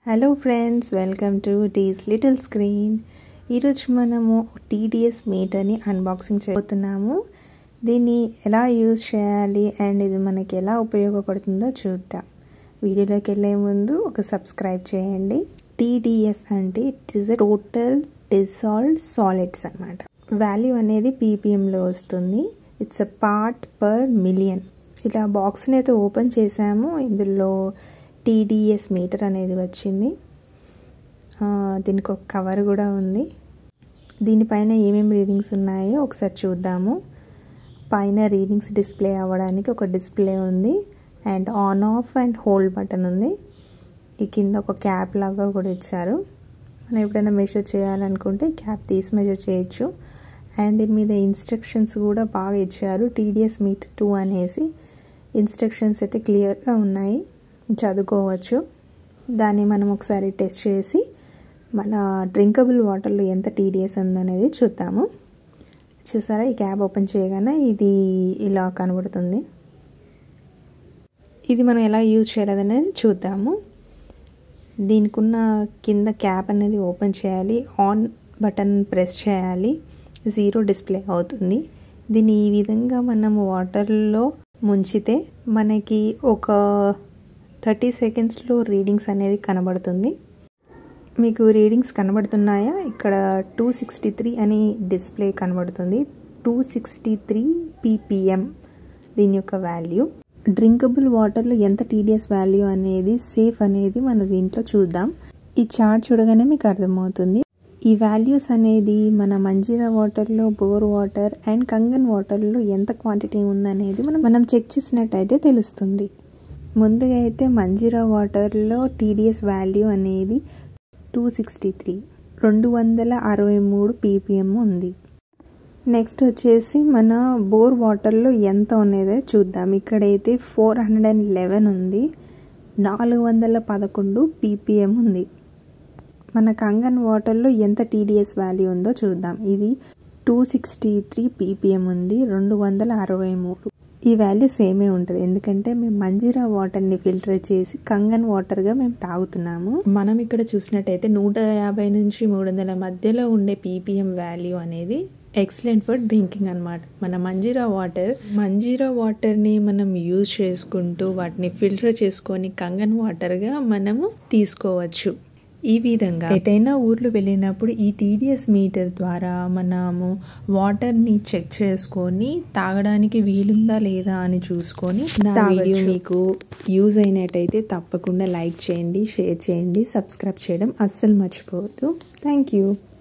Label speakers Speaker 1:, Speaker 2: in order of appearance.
Speaker 1: hello friends welcome to T's little screen ఈరోజు మనము TDS మీటర్ని unboxing చేయబోతున్నాము దీన్ని ఎలా యూజ్ చేయాలి అండ్ ఇది మనకి ఎలా ఉపయోగపడుతుందో చూద్దాం వీడియోలోకి వెళ్ళే ముందు ఒక సబ్స్క్రైబ్ చేయండి టీడీఎస్ అంటే it is total dissolve solids అనమాట వాల్యూ అనేది పీపీఎంలో వస్తుంది it's a part per million ఇలా బాక్స్ని అయితే ఓపెన్ చేసాము ఇందులో టీడీఎస్ మీటర్ అనేది వచ్చింది దీనికి ఒక కవర్ కూడా ఉంది దీనిపైన ఏమేమి రీడింగ్స్ ఉన్నాయో ఒకసారి చూద్దాము పైన రీడింగ్స్ డిస్ప్లే అవ్వడానికి ఒక డిస్ప్లే ఉంది and on off and hold button ఉంది ఈ కింద ఒక క్యాప్ లాగా కూడా ఇచ్చారు మనం ఎప్పుడైనా మెజర్ చేయాలనుకుంటే క్యాప్ తీసి మెజర్ చేయొచ్చు అండ్ దీని మీద ఇన్స్ట్రక్షన్స్ కూడా బాగా ఇచ్చారు టీడీఎస్ మీటర్ టూ అనేసి ఇన్స్ట్రక్షన్స్ అయితే క్లియర్గా ఉన్నాయి చదువుకోవచ్చు దాన్ని మనం ఒకసారి టెస్ట్ చేసి మన డ్రింకబుల్ వాటర్లో ఎంత టీడీఎస్ ఉందనేది చూద్దాము చూసారా ఈ క్యాబ్ ఓపెన్ చేయగానే ఇది ఇలా కనబడుతుంది ఇది మనం ఎలా యూజ్ చేయాలనేది చూద్దాము దీనికి ఉన్న కింద క్యాప్ అనేది ఓపెన్ చేయాలి ఆన్ బటన్ ప్రెస్ చేయాలి జీరో డిస్ప్లే అవుతుంది దీన్ని ఈ విధంగా మనం వాటర్లో ముంచితే మనకి ఒక థర్టీ సెకండ్స్లో రీడింగ్స్ అనేది కనబడుతుంది మీకు రీడింగ్స్ కనబడుతున్నాయా ఇక్కడ టూ సిక్స్టీ త్రీ అని డిస్ప్లే కనబడుతుంది టూ సిక్స్టీ త్రీ పీపీఎం దీని యొక్క వాల్యూ డ్రింకబుల్ వాటర్లో ఎంత టీడీఎస్ వాల్యూ అనేది సేఫ్ అనేది మన దీంట్లో చూద్దాం ఈ చార్ట్ చూడగానే మీకు అర్థమవుతుంది ఈ వాల్యూస్ అనేది మన మంజీరా వాటర్లో బోర్ వాటర్ అండ్ కంగన్ వాటర్లో ఎంత క్వాంటిటీ ఉందనేది మనం మనం చెక్ చేసినట్టయితే తెలుస్తుంది ముందుగా అయితే మంజీరా వాటర్లో టీడీఎస్ వాల్యూ అనేది టూ సిక్స్టీ త్రీ రెండు వందల అరవై మూడు పీపీఎం ఉంది నెక్స్ట్ వచ్చేసి మన బోర్ వాటర్లో ఎంత ఉన్నదో చూద్దాం ఇక్కడైతే ఫోర్ హండ్రెడ్ అండ్ లెవెన్ ఉంది నాలుగు వందల పదకొండు పీపీఎం ఉంది మన కంగన్ వాటర్లో ఎంత టీడీఎస్ వాల్యూ ఉందో చూద్దాం ఇది టూ సిక్స్టీ త్రీ పీపీఎం ఉంది రెండు వందల అరవై మూడు ఈ వాల్యూ సేమే ఉంటుంది ఎందుకంటే మేము మంజీరా వాటర్ని ఫిల్టర్ చేసి కంగన్ వాటర్గా మేము తాగుతున్నాము
Speaker 2: మనం ఇక్కడ చూసినట్టయితే నూట యాభై నుంచి మూడు వందల మధ్యలో ఉండే పీపీఎం వాల్యూ అనేది ఎక్సలెంట్ ఫర్ డ్రింకింగ్ అనమాట మన మంజీరా వాటర్ మంజీరా వాటర్ని మనం యూజ్ చేసుకుంటూ వాటిని ఫిల్టర్ చేసుకొని కంగన్ వాటర్గా మనము తీసుకోవచ్చు ఈ విధంగా ఎటైనా ఊర్లు వెళ్ళినప్పుడు ఈ టీడీఎస్ మీటర్ ద్వారా మనము వాటర్ని చెక్ చేసుకొని తాగడానికి వీలుందా లేదా అని చూసుకొని నా వీడియో మీకు యూజ్ అయినట్టయితే తప్పకుండా లైక్ చేయండి షేర్ చేయండి సబ్స్క్రైబ్ చేయడం అస్సలు మర్చిపోవద్దు థ్యాంక్ యూ